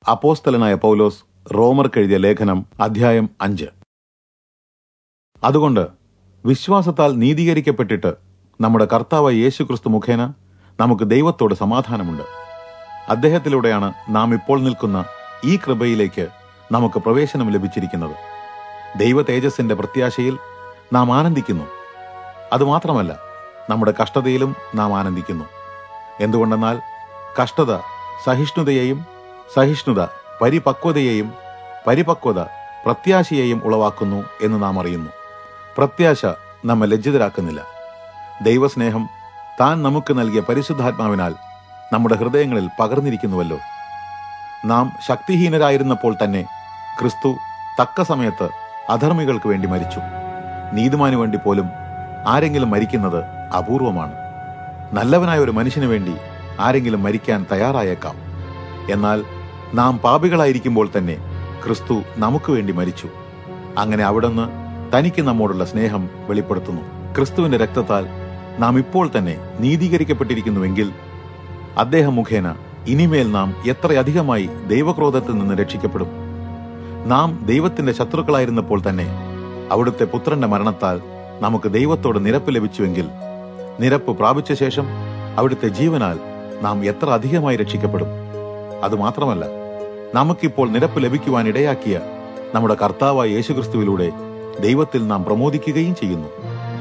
അപ്പോസ്തലനായ പൗലോസ് റോമർക്കെഴുതിയ ലേഖനം അധ്യായം അഞ്ച് അതുകൊണ്ട് വിശ്വാസത്താൽ നീതീകരിക്കപ്പെട്ടിട്ട് നമ്മുടെ കർത്താവ് യേശുക്രിസ്തു മുഖേന നമുക്ക് ദൈവത്തോട് സമാധാനമുണ്ട് അദ്ദേഹത്തിലൂടെയാണ് നാം ഇപ്പോൾ നിൽക്കുന്ന ഈ കൃപയിലേക്ക് നമുക്ക് പ്രവേശനം ലഭിച്ചിരിക്കുന്നത് ദൈവ തേജസ്സിന്റെ പ്രത്യാശയിൽ നാം ആനന്ദിക്കുന്നു അതുമാത്രമല്ല നമ്മുടെ കഷ്ടതയിലും നാം ആനന്ദിക്കുന്നു എന്തുകൊണ്ടെന്നാൽ കഷ്ടത സഹിഷ്ണുതയെയും സഹിഷ്ണുത പരിപക്വതയെയും പരിപക്വത പ്രത്യാശയെയും ഉളവാക്കുന്നു എന്ന് നാം അറിയുന്നു പ്രത്യാശ നമ്മെ ലജ്ജിതരാക്കുന്നില്ല ദൈവസ്നേഹം താൻ നമുക്ക് നൽകിയ പരിശുദ്ധാത്മാവിനാൽ നമ്മുടെ ഹൃദയങ്ങളിൽ പകർന്നിരിക്കുന്നുവല്ലോ നാം ശക്തിഹീനരായിരുന്നപ്പോൾ തന്നെ ക്രിസ്തു തക്ക സമയത്ത് അധർമ്മികൾക്ക് വേണ്ടി മരിച്ചു നീതിമാനു വേണ്ടി പോലും ആരെങ്കിലും മരിക്കുന്നത് അപൂർവമാണ് നല്ലവനായ ഒരു മനുഷ്യന് വേണ്ടി ആരെങ്കിലും മരിക്കാൻ തയ്യാറായേക്കാം എന്നാൽ നാം പാപികളായിരിക്കുമ്പോൾ തന്നെ ക്രിസ്തു നമുക്ക് വേണ്ടി മരിച്ചു അങ്ങനെ അവിടുന്ന് തനിക്ക് നമ്മോടുള്ള സ്നേഹം വെളിപ്പെടുത്തുന്നു ക്രിസ്തുവിന്റെ രക്തത്താൽ നാം ഇപ്പോൾ തന്നെ നീതീകരിക്കപ്പെട്ടിരിക്കുന്നുവെങ്കിൽ അദ്ദേഹം മുഖേന ഇനിമേൽ നാം എത്രയധികമായി ദൈവക്രോധത്തിൽ നിന്ന് രക്ഷിക്കപ്പെടും നാം ദൈവത്തിന്റെ ശത്രുക്കളായിരുന്നപ്പോൾ തന്നെ അവിടുത്തെ പുത്രന്റെ മരണത്താൽ നമുക്ക് ദൈവത്തോട് നിരപ്പ് ലഭിച്ചുവെങ്കിൽ നിരപ്പ് പ്രാപിച്ച ശേഷം അവിടുത്തെ ജീവനാൽ നാം എത്ര അധികമായി രക്ഷിക്കപ്പെടും അതുമാത്രമല്ല നമുക്കിപ്പോൾ നിരപ്പ് ലഭിക്കുവാൻ ഇടയാക്കിയ നമ്മുടെ കർത്താവായ യേശുക്രിസ്തുവിലൂടെ ദൈവത്തിൽ നാം പ്രമോദിക്കുകയും ചെയ്യുന്നു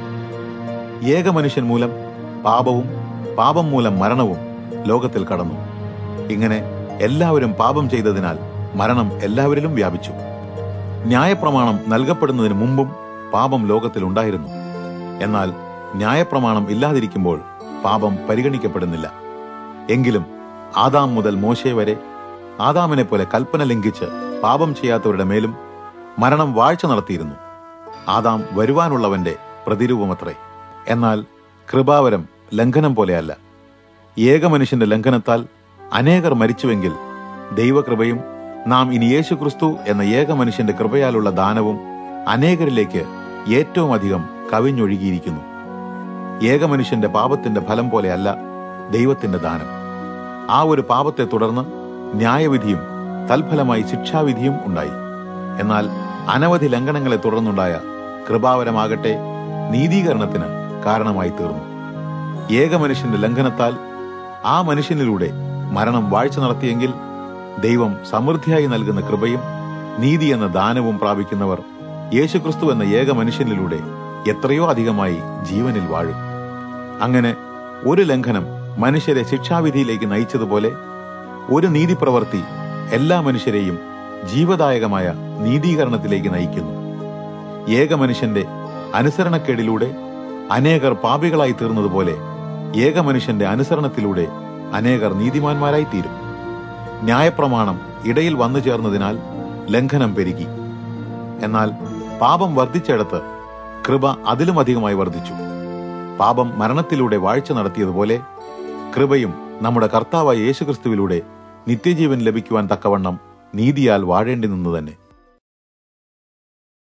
ഏക മനുഷ്യൻ മൂലം പാപവും പാപം മൂലം മരണവും ലോകത്തിൽ കടന്നു ഇങ്ങനെ എല്ലാവരും പാപം ചെയ്തതിനാൽ മരണം എല്ലാവരിലും വ്യാപിച്ചു ന്യായപ്രമാണം നൽകപ്പെടുന്നതിന് മുമ്പും പാപം ലോകത്തിൽ ഉണ്ടായിരുന്നു എന്നാൽ ന്യായപ്രമാണം ഇല്ലാതിരിക്കുമ്പോൾ പാപം പരിഗണിക്കപ്പെടുന്നില്ല എങ്കിലും ആദാം മുതൽ മോശെ വരെ ആദാമിനെ പോലെ കൽപ്പന ലംഘിച്ച് പാപം ചെയ്യാത്തവരുടെ മേലും മരണം വാഴ്ച നടത്തിയിരുന്നു ആദാം വരുവാനുള്ളവന്റെ പ്രതിരൂപമത്രേ എന്നാൽ കൃപാവരം ലംഘനം പോലെയല്ല ഏക മനുഷ്യന്റെ ലംഘനത്താൽ അനേകർ മരിച്ചുവെങ്കിൽ ദൈവകൃപയും നാം ഇനി യേശുക്രിസ്തു എന്ന ഏക മനുഷ്യന്റെ കൃപയാലുള്ള ദാനവും അനേകരിലേക്ക് ഏറ്റവും അധികം കവിഞ്ഞൊഴുകിയിരിക്കുന്നു ഏക മനുഷ്യന്റെ പാപത്തിന്റെ ഫലം പോലെയല്ല ദൈവത്തിന്റെ ദാനം ആ ഒരു പാപത്തെ തുടർന്ന് ന്യായവിധിയും തൽഫലമായി ശിക്ഷാവിധിയും ഉണ്ടായി എന്നാൽ അനവധി ലംഘനങ്ങളെ തുടർന്നുണ്ടായ കൃപാവരമാകട്ടെ നീതീകരണത്തിന് കാരണമായി തീർന്നു ഏക മനുഷ്യന്റെ ലംഘനത്താൽ ആ മനുഷ്യനിലൂടെ മരണം വാഴ്ച നടത്തിയെങ്കിൽ ദൈവം സമൃദ്ധിയായി നൽകുന്ന കൃപയും നീതി എന്ന ദാനവും പ്രാപിക്കുന്നവർ യേശുക്രിസ്തു എന്ന ഏക മനുഷ്യനിലൂടെ എത്രയോ അധികമായി ജീവനിൽ വാഴും അങ്ങനെ ഒരു ലംഘനം മനുഷ്യരെ ശിക്ഷാവിധിയിലേക്ക് നയിച്ചതുപോലെ ഒരു നീതിപ്രവൃത്തി എല്ലാ മനുഷ്യരെയും ജീവദായകമായ നീതീകരണത്തിലേക്ക് നയിക്കുന്നു ഏക മനുഷ്യന്റെ അനുസരണക്കേടിലൂടെ അനേകർ പാപികളായി തീർന്നതുപോലെ ഏക മനുഷ്യന്റെ അനുസരണത്തിലൂടെ അനേകർ നീതിമാന്മാരായി തീരും ന്യായപ്രമാണം ഇടയിൽ വന്നു ചേർന്നതിനാൽ ലംഘനം പെരുകി എന്നാൽ പാപം വർദ്ധിച്ചിടത്ത് കൃപ അതിലും അധികമായി വർദ്ധിച്ചു പാപം മരണത്തിലൂടെ വാഴ്ച നടത്തിയതുപോലെ കൃപയും നമ്മുടെ കർത്താവായ യേശുക്രിസ്തുവിലൂടെ നിത്യജീവൻ ലഭിക്കുവാൻ തക്കവണ്ണം നീതിയാൽ വാഴേണ്ടി നിന്നു തന്നെ